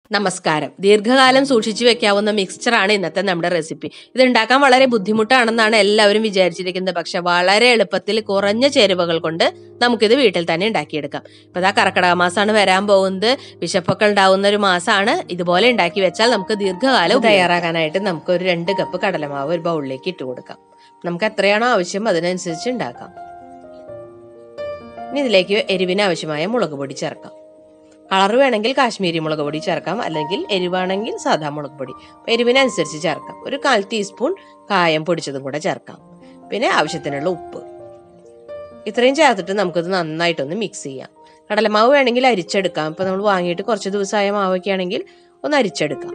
നമസ്കാരം ദീർഘകാലം സൂക്ഷിച്ചു വെക്കാവുന്ന മിക്സ്ചറാണ് ഇന്നത്തെ നമ്മുടെ റെസിപ്പി ഇത് ഉണ്ടാക്കാൻ വളരെ ബുദ്ധിമുട്ടാണെന്നാണ് എല്ലാവരും വിചാരിച്ചിരിക്കുന്നത് പക്ഷെ വളരെ എളുപ്പത്തിൽ കുറഞ്ഞ ചേരുവകൾ കൊണ്ട് നമുക്കിത് വീട്ടിൽ തന്നെ ഉണ്ടാക്കിയെടുക്കാം ഇപ്പൊ ഇതാ കർക്കിടക മാസമാണ് വരാൻ പോകുന്നത് വിശപ്പൊക്കെ ഉണ്ടാവുന്ന ഒരു മാസമാണ് ഇതുപോലെ ഉണ്ടാക്കി വെച്ചാൽ നമുക്ക് ദീർഘകാലം തയ്യാറാക്കാനായിട്ട് നമുക്ക് ഒരു രണ്ട് കപ്പ് കടലമാവ് ഒരു ബൗളിലേക്ക് ഇട്ട് കൊടുക്കാം നമുക്ക് എത്രയാണോ ആവശ്യം അതിനനുസരിച്ച് ഉണ്ടാക്കാം ഇനി ഇതിലേക്ക് എരിവിന് ആവശ്യമായ മുളക് പൊടി ചേർക്കാം കളർ വേണമെങ്കിൽ കാശ്മീരി മുളക് പൊടി ചേർക്കാം അല്ലെങ്കിൽ എരിവാണെങ്കിൽ സാധാ മുളക് പൊടി അപ്പൊ എരിവിനനുസരിച്ച് ചേർക്കാം ഒരു കാൽ ടീസ്പൂൺ കായം പൊടിച്ചതും കൂടെ ചേർക്കാം പിന്നെ ആവശ്യത്തിനുള്ള ഉപ്പ് ഇത്രയും ചേർത്തിട്ട് നമുക്കിത് നന്നായിട്ടൊന്ന് മിക്സ് ചെയ്യാം കടലമാവ് വേണമെങ്കിൽ അരിച്ചെടുക്കാം ഇപ്പൊ നമ്മൾ വാങ്ങിയിട്ട് കുറച്ച് ദിവസമായ മാവൊക്കെ ആണെങ്കിൽ ഒന്ന് അരിച്ചെടുക്കാം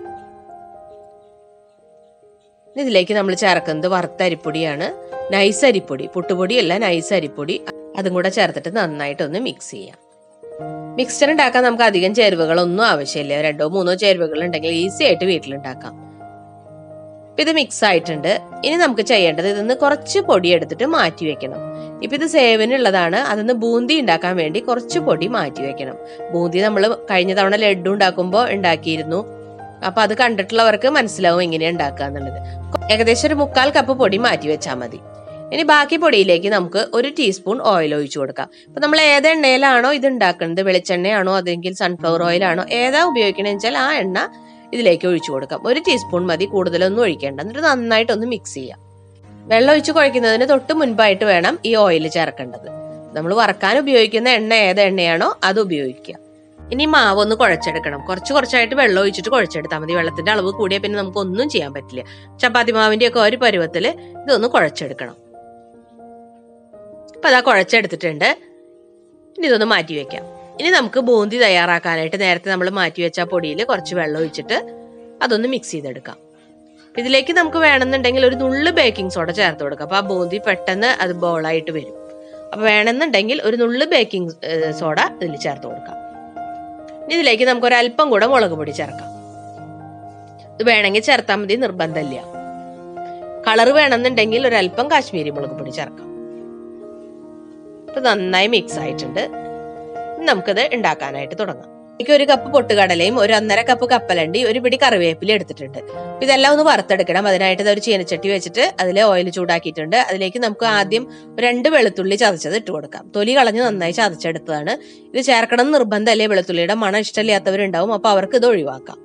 ഇതിലേക്ക് നമ്മൾ ചേർക്കുന്നത് വറുത്ത അരിപ്പൊടിയാണ് നൈസ് അരിപ്പൊടി പുട്ടുപൊടിയല്ല നൈസ് അരിപ്പൊടി അതും കൂടെ ചേർത്തിട്ട് നന്നായിട്ടൊന്ന് മിക്സ് ചെയ്യാം മിക്സ്ചർ ഉണ്ടാക്കാൻ നമുക്ക് അധികം ചേരുവകളൊന്നും ആവശ്യമില്ല രണ്ടോ മൂന്നോ ചേരുവകൾ ഉണ്ടെങ്കിൽ ഈസി ആയിട്ട് വീട്ടിലുണ്ടാക്കാം ഇപ്പൊ ഇത് മിക്സ് ആയിട്ടുണ്ട് ഇനി നമുക്ക് ചെയ്യേണ്ടത് ഇതിന്ന് കുറച്ച് പൊടി എടുത്തിട്ട് മാറ്റി വെക്കണം ഇപ്പൊ ഇത് സേവനുള്ളതാണ് അതിന്ന് ബൂന്തി ഉണ്ടാക്കാൻ വേണ്ടി കുറച്ച് പൊടി മാറ്റി വെക്കണം ബൂന്തി നമ്മൾ കഴിഞ്ഞ തവണ ലഡു ഉണ്ടാക്കുമ്പോൾ ഉണ്ടാക്കിയിരുന്നു അപ്പൊ അത് കണ്ടിട്ടുള്ളവർക്ക് മനസ്സിലാവും എങ്ങനെയാ ഉണ്ടാക്കുക എന്നുള്ളത് ഏകദേശം ഒരു മുക്കാൽ കപ്പ് പൊടി മാറ്റി വെച്ചാൽ മതി ഇനി ബാക്കി പൊടിയിലേക്ക് നമുക്ക് ഒരു ടീസ്പൂൺ ഓയിൽ ഒഴിച്ചു കൊടുക്കാം ഇപ്പൊ നമ്മൾ ഏത് എണ്ണയിലാണോ ഇത് ഉണ്ടാക്കുന്നത് വെളിച്ചെണ്ണയാണോ അതെങ്കിൽ സൺഫ്ലവർ ഓയിലാണോ ഏതാ ഉപയോഗിക്കണമെന്ന് വെച്ചാൽ ആ എണ്ണ ഇതിലേക്ക് ഒഴിച്ചു കൊടുക്കാം ഒരു ടീസ്പൂൺ മതി കൂടുതലൊന്നും ഒഴിക്കേണ്ട എന്നിട്ട് നന്നായിട്ടൊന്ന് മിക്സ് ചെയ്യാം വെള്ളം ഒഴിച്ച് കുഴയ്ക്കുന്നതിന് തൊട്ട് മുൻപായിട്ട് വേണം ഈ ഓയിൽ ചേർക്കേണ്ടത് നമ്മൾ വറക്കാൻ ഉപയോഗിക്കുന്ന എണ്ണ ഏത് എണ്ണയാണോ അത് ഉപയോഗിക്കുക ഇനി മാവ് ഒന്ന് കുഴച്ചെടുക്കണം കുറച്ച് കുറച്ചായിട്ട് വെള്ളം ഒഴിച്ചിട്ട് കുഴച്ചെടുത്താൽ മതി വെള്ളത്തിന്റെ അളവ് കൂടിയാൽ പിന്നെ നമുക്ക് ഒന്നും ചെയ്യാൻ പറ്റില്ല ചപ്പാത്തി മാവിന്റെ ഒക്കെ ഒരു പരുവത്തിൽ ഇതൊന്ന് കുഴച്ചെടുക്കണം ഇപ്പൊ അതാ കുഴച്ചെടുത്തിട്ടുണ്ട് ഇനി ഇതൊന്ന് മാറ്റി വെക്കാം ഇനി നമുക്ക് ബൂന്തി തയ്യാറാക്കാനായിട്ട് നേരത്തെ നമ്മൾ മാറ്റി വെച്ച പൊടിയിൽ കുറച്ച് വെള്ളം ഒഴിച്ചിട്ട് അതൊന്ന് മിക്സ് ചെയ്തെടുക്കാം ഇതിലേക്ക് നമുക്ക് വേണമെന്നുണ്ടെങ്കിൽ ഒരു നുള്ളു ബേക്കിംഗ് സോഡ ചേർത്ത് കൊടുക്കാം അപ്പൊ ആ ബൂന്തി പെട്ടെന്ന് അത് ബോളായിട്ട് വരും അപ്പൊ വേണമെന്നുണ്ടെങ്കിൽ ഒരു നുള്ളു ബേക്കിംഗ് സോഡ ഇതിൽ ചേർത്ത് കൊടുക്കാം ഇനി ഇതിലേക്ക് നമുക്ക് ഒരു അല്പം കൂടെ മുളക് പൊടി ചേർക്കാം ഇത് വേണമെങ്കിൽ ചേർത്താൽ മതി നിർബന്ധമില്ല കളർ വേണമെന്നുണ്ടെങ്കിൽ ഒരു അല്പം കാശ്മീരി മുളക് പൊടി ചേർക്കാം ഇപ്പൊ നന്നായി മിക്സ് ആയിട്ടുണ്ട് ഇനി നമുക്കിത് ഉണ്ടാക്കാനായിട്ട് തുടങ്ങാം എനിക്ക് ഒരു കപ്പ് പൊട്ടുകടലയും ഒരു ഒന്നര കപ്പ് കപ്പലണ്ടി ഒരു പിടി കറിവേപ്പില എടുത്തിട്ടുണ്ട് അപ്പൊ ഇതെല്ലാം ഒന്ന് വറുത്തെടുക്കണം അതിനായിട്ട് ഇത് ഒരു ചീനച്ചട്ടി വെച്ചിട്ട് അതിൽ ഓയിൽ ചൂടാക്കിയിട്ടുണ്ട് അതിലേക്ക് നമുക്ക് ആദ്യം രണ്ട് വെളുത്തുള്ളി ചതച്ചത് ഇട്ട് കൊടുക്കാം തൊലി കളഞ്ഞ് നന്നായി ചതച്ചെടുത്തതാണ് ഇത് ചേർക്കണം എന്ന് നിർബന്ധമല്ലേ വെളുത്തുള്ളിയുടെ മണം ഇഷ്ടമില്ലാത്തവരുണ്ടാവും അപ്പൊ അവർക്ക് ഇത് ഒഴിവാക്കാം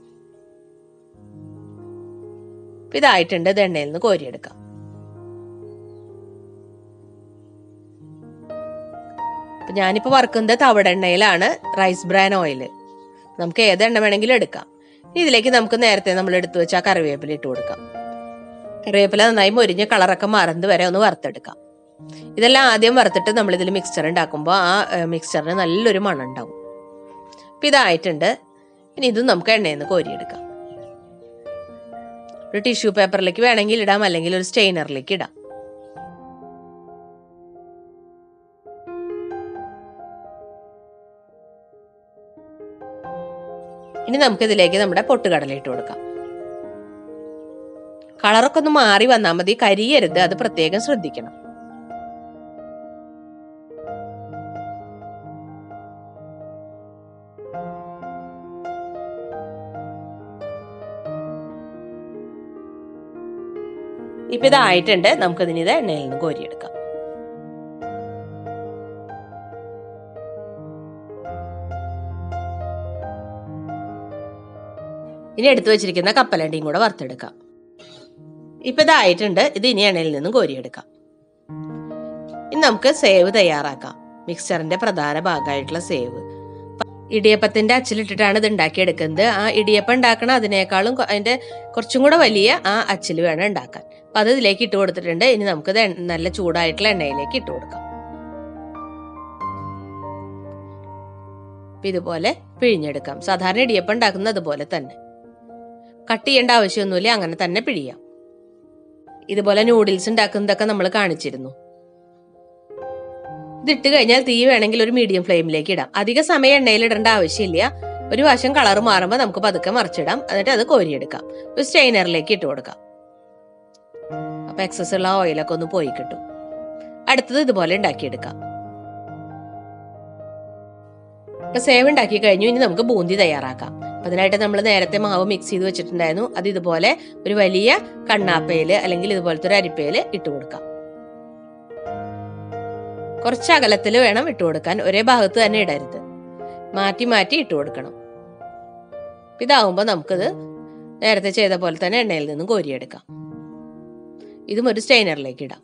അപ്പൊ ഇതായിട്ടുണ്ട് ഇത് എണ്ണയിൽ നിന്ന് കോരിയെടുക്കാം അപ്പൊ ഞാനിപ്പോ വറുക്കുന്നത് തവിടെണ്ണയിലാണ് റൈസ് ബ്രാൻ ഓയിൽ നമുക്ക് ഏത് എണ്ണ വേണമെങ്കിലും എടുക്കാം ഇനി ഇതിലേക്ക് നമുക്ക് നേരത്തെ നമ്മൾ എടുത്തു വെച്ച ആ കറിവേപ്പില ഇട്ട് കൊടുക്കാം കറിവേപ്പില നന്നായി മൊരിഞ്ഞ കളറൊക്കെ മറന്ന് വരെ ഒന്ന് വറുത്തെടുക്കാം ഇതെല്ലാം ആദ്യം വറുത്തിട്ട് നമ്മൾ ഇതിൽ മിക്സ്ചർ ഉണ്ടാക്കുമ്പോൾ ആ മിക്സ്ചറിന് നല്ലൊരു മണം ഉണ്ടാവും അപ്പൊ ഇതായിട്ടുണ്ട് ഇനി ഇതും നമുക്ക് എണ്ണയിൽ നിന്ന് കോരിയെടുക്കാം ഒരു ടിഷ്യൂ പേപ്പറിലേക്ക് വേണമെങ്കിൽ ഇടാം അല്ലെങ്കിൽ ഒരു സ്റ്റെയിനറിലേക്ക് ഇടാം ഇനി നമുക്ക് ഇതിലേക്ക് നമ്മുടെ പൊട്ടുകടല ഇട്ട് കൊടുക്കാം കളറൊക്കെ ഒന്ന് മാറി വന്നാൽ മതി കരിയരുത് അത് പ്രത്യേകം ശ്രദ്ധിക്കണം ഇപ്പൊ ഇതായിട്ടുണ്ട് നമുക്ക് ഇതിന് ഇത് എണ്ണയിൽ നിന്ന് കോരിയെടുക്കാം ഇനി എടുത്തു വെച്ചിരിക്കുന്ന കപ്പലണ്ടിയും കൂടെ വറുത്തെടുക്കാം ഇപ്പൊ ഇതായിട്ടുണ്ട് ഇത് ഇനി എണ്ണയിൽ നിന്നും കോരിയെടുക്കാം ഇനി നമുക്ക് സേവ് തയ്യാറാക്കാം മിക്സറിന്റെ പ്രധാന ഭാഗമായിട്ടുള്ള സേവ് ഇടിയപ്പത്തിന്റെ അച്ചിലിട്ടിട്ടാണ് ഇത് ഉണ്ടാക്കിയെടുക്കുന്നത് ആ ഇടിയപ്പം ഉണ്ടാക്കണ അതിനേക്കാളും കൊ- അതിന്റെ കുറച്ചും കൂടെ വലിയ ആ അച്ചിൽ വേണം ഉണ്ടാക്കാൻ അപ്പൊ അത് ഇതിലേക്ക് ഇട്ട് കൊടുത്തിട്ടുണ്ട് ഇനി നമുക്കിത് എണ്ണ- നല്ല ചൂടായിട്ടുള്ള എണ്ണയിലേക്ക് ഇട്ട് കൊടുക്കാം അപ്പൊ ഇതുപോലെ പിഴിഞ്ഞെടുക്കാം സാധാരണ ഇടിയപ്പം ഉണ്ടാക്കുന്നത് അതുപോലെ തന്നെ കട്ട് ചെയ്യേണ്ട ആവശ്യമൊന്നുമില്ല അങ്ങനെ തന്നെ പിഴിയാം ഇതുപോലെ നൂഡിൽസ് ഉണ്ടാക്കുന്നതൊക്കെ നമ്മൾ കാണിച്ചിരുന്നു ഇതിട്ട് കഴിഞ്ഞാൽ തീ വേണമെങ്കിൽ ഒരു മീഡിയം ഫ്ലെയിമിലേക്ക് ഇടാം അധിക സമയം എണ്ണയിൽ ഇടേണ്ട ആവശ്യമില്ല ഒരു വശം കളർ മാറുമ്പോൾ നമുക്ക് പതുക്കെ മറിച്ചിടാം എന്നിട്ട് അത് കോരിയെടുക്കാം ഒരു സ്റ്റെയിനറിലേക്ക് ഇട്ട് കൊടുക്കാം അപ്പൊ എക്സസ് ഉള്ള ഓയിലൊക്കെ ഒന്ന് പോയി കിട്ടും അടുത്തത് ഇതുപോലെ ഉണ്ടാക്കിയെടുക്കാം ഇപ്പൊ സേവ് ഉണ്ടാക്കി കഴിഞ്ഞു ഇനി നമുക്ക് ബൂന്തി തയ്യാറാക്കാം അതിനായിട്ട് നമ്മൾ നേരത്തെ മാവ് മിക്സ് ചെയ്ത് വെച്ചിട്ടുണ്ടായിരുന്നു അത് ഇതുപോലെ ഒരു വലിയ കണ്ണാപ്പയില് അല്ലെങ്കിൽ ഇതുപോലത്തെ ഒരു അരിപ്പയില് ഇട്ട് കൊടുക്കാം കുറച്ച് അകലത്തിൽ വേണം ഇട്ട് കൊടുക്കാൻ ഒരേ ഭാഗത്ത് തന്നെ ഇടരുത് മാറ്റി മാറ്റി ഇട്ട് കൊടുക്കണം ഇതാവുമ്പോൾ നമുക്കിത് നേരത്തെ ചെയ്ത പോലെ തന്നെ എണ്ണയിൽ നിന്നും കോരിയെടുക്കാം ഇതും ഒരു സ്റ്റെയിനറിലേക്ക് ഇടാം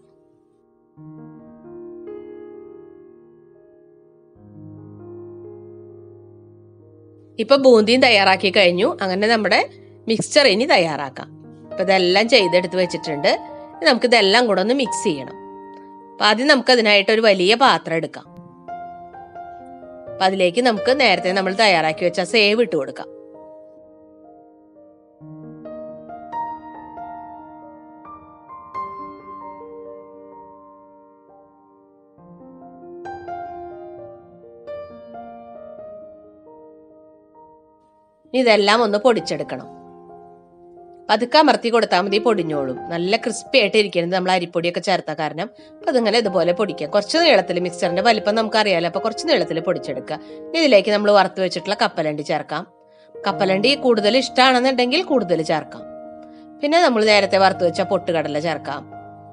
ഇപ്പൊ ബൂന്തിയും തയ്യാറാക്കി കഴിഞ്ഞു അങ്ങനെ നമ്മുടെ മിക്സ്ചർ ഇനി തയ്യാറാക്കാം അപ്പൊ ഇതെല്ലാം ചെയ്തെടുത്ത് വെച്ചിട്ടുണ്ട് ഇനി നമുക്ക് ഇതെല്ലാം കൂടെ ഒന്ന് മിക്സ് ചെയ്യണം അപ്പൊ ആദ്യം നമുക്ക് അതിനായിട്ട് ഒരു വലിയ പാത്രം എടുക്കാം അപ്പൊ അതിലേക്ക് നമുക്ക് നേരത്തെ നമ്മൾ തയ്യാറാക്കി വെച്ച സേവ് ഇട്ട് കൊടുക്കാം ഇനി ഇതെല്ലാം ഒന്ന് പൊടിച്ചെടുക്കണം പതുക്കെ അമർത്തി കൊടുത്താൽ മതി പൊടിഞ്ഞോളും നല്ല ക്രിസ്പി ആയിട്ട് ഇരിക്കുന്നത് നമ്മൾ അരിപ്പൊടിയൊക്കെ ചേർത്ത കാരണം അപ്പൊ അതിങ്ങനെ ഇതുപോലെ പൊടിക്കുക കുറച്ച് നീളത്തിൽ മിക്സറിന്റെ വലിപ്പം നമുക്ക് അറിയാലോ അപ്പൊ കുറച്ച് നീളത്തിൽ പൊടിച്ചെടുക്കുക ഇതിലേക്ക് നമ്മൾ വറുത്ത് വെച്ചിട്ടുള്ള കപ്പലണ്ടി ചേർക്കാം കപ്പലണ്ടി കൂടുതൽ ഇഷ്ടമാണെന്നുണ്ടെങ്കിൽ കൂടുതൽ ചേർക്കാം പിന്നെ നമ്മൾ നേരത്തെ വറുത്ത് വെച്ച പൊട്ടുകടല ചേർക്കാം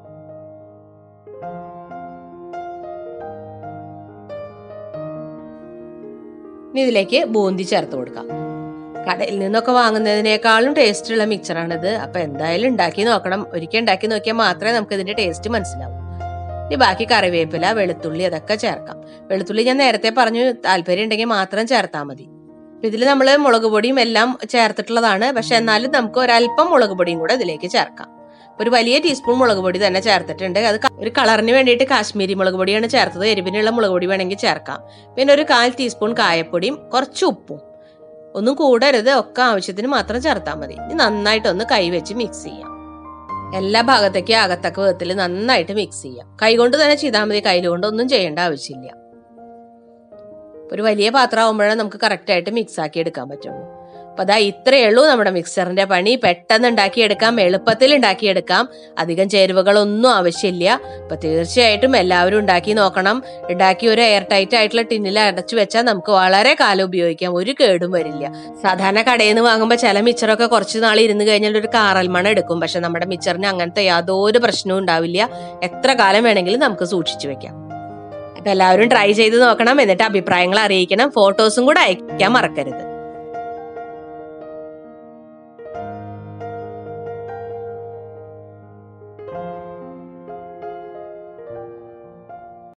ഇനി ഇതിലേക്ക് ബൂന്തി ചേർത്ത് കൊടുക്കാം കടയിൽ നിന്നൊക്കെ വാങ്ങുന്നതിനേക്കാളും ടേസ്റ്റ് ഉള്ള മിക്സറാണിത് അപ്പൊ എന്തായാലും ഉണ്ടാക്കി നോക്കണം ഒരിക്കൽ ഉണ്ടാക്കി നോക്കിയാൽ മാത്രമേ നമുക്ക് ഇതിന്റെ ടേസ്റ്റ് മനസ്സിലാവൂ ഇനി ബാക്കി കറിവേപ്പില വെളുത്തുള്ളി അതൊക്കെ ചേർക്കാം വെളുത്തുള്ളി ഞാൻ നേരത്തെ പറഞ്ഞു താല്പര്യം ഉണ്ടെങ്കിൽ മാത്രം ചേർത്താൽ മതി ഇതിൽ നമ്മൾ മുളക് പൊടിയും എല്ലാം ചേർത്തിട്ടുള്ളതാണ് പക്ഷെ എന്നാലും നമുക്ക് ഒരല്പം മുളക് പൊടിയും കൂടെ ഇതിലേക്ക് ചേർക്കാം ഒരു വലിയ ടീസ്പൂൺ മുളക് പൊടി തന്നെ ചേർത്തിട്ടുണ്ട് അത് ക- ഒരു കളറിന് വേണ്ടിയിട്ട് കാശ്മീരി മുളക് പൊടിയാണ് ചേർത്തത് എരിവിനുള്ള മുളക് പൊടി വേണമെങ്കിൽ ചേർക്കാം പിന്നെ ഒരു കാൽ ടീസ്പൂൺ കായപ്പൊടിയും കുറച്ച് ഉപ്പും ഒന്നും കൂടരുത് ഒക്കെ ആവശ്യത്തിന് മാത്രം ചേർത്താൽ മതി ഇനി നന്നായിട്ടൊന്ന് കൈവച്ച് മിക്സ് ചെയ്യാം എല്ലാ ഭാഗത്തേക്കും അകത്തക്ക വിധത്തിൽ നന്നായിട്ട് മിക്സ് ചെയ്യാം കൈകൊണ്ട് തന്നെ ചെയ്താൽ മതി കയ്യിലുകൊണ്ട് ഒന്നും ചെയ്യേണ്ട ആവശ്യമില്ല ഒരു വലിയ പാത്രം ആകുമ്പോഴാണ് നമുക്ക് കറക്റ്റ് ആയിട്ട് മിക്സ് ആക്കി എടുക്കാൻ പറ്റുള്ളൂ അപ്പൊ അതാ ഇത്രയേ ഉള്ളൂ നമ്മുടെ മിക്സറിന്റെ പണി പെട്ടെന്ന് ഉണ്ടാക്കിയെടുക്കാം എളുപ്പത്തിൽ ഉണ്ടാക്കിയെടുക്കാം അധികം ചേരുവകളൊന്നും ആവശ്യമില്ല അപ്പൊ തീർച്ചയായിട്ടും എല്ലാവരും ഉണ്ടാക്കി നോക്കണം ഉണ്ടാക്കി ഒരു എയർ ടൈറ്റ് ആയിട്ടുള്ള ടിന്നിൽ അടച്ചു വെച്ചാൽ നമുക്ക് വളരെ കാലം ഉപയോഗിക്കാം ഒരു കേടും വരില്ല സാധാരണ കടയിൽ നിന്ന് വാങ്ങുമ്പോൾ ചില മിച്ചറൊക്കെ കുറച്ച് നാൾ ഇരുന്ന് കഴിഞ്ഞാൽ ഒരു കാറൽ മണം എടുക്കും പക്ഷെ നമ്മുടെ മിച്ചറിന് അങ്ങനത്തെ യാതൊരു പ്രശ്നവും ഉണ്ടാവില്ല എത്ര കാലം വേണമെങ്കിലും നമുക്ക് സൂക്ഷിച്ചു വെക്കാം അപ്പൊ എല്ലാവരും ട്രൈ ചെയ്ത് നോക്കണം എന്നിട്ട് അഭിപ്രായങ്ങൾ അറിയിക്കണം ഫോട്ടോസും കൂടെ അയക്കാൻ മറക്കരുത്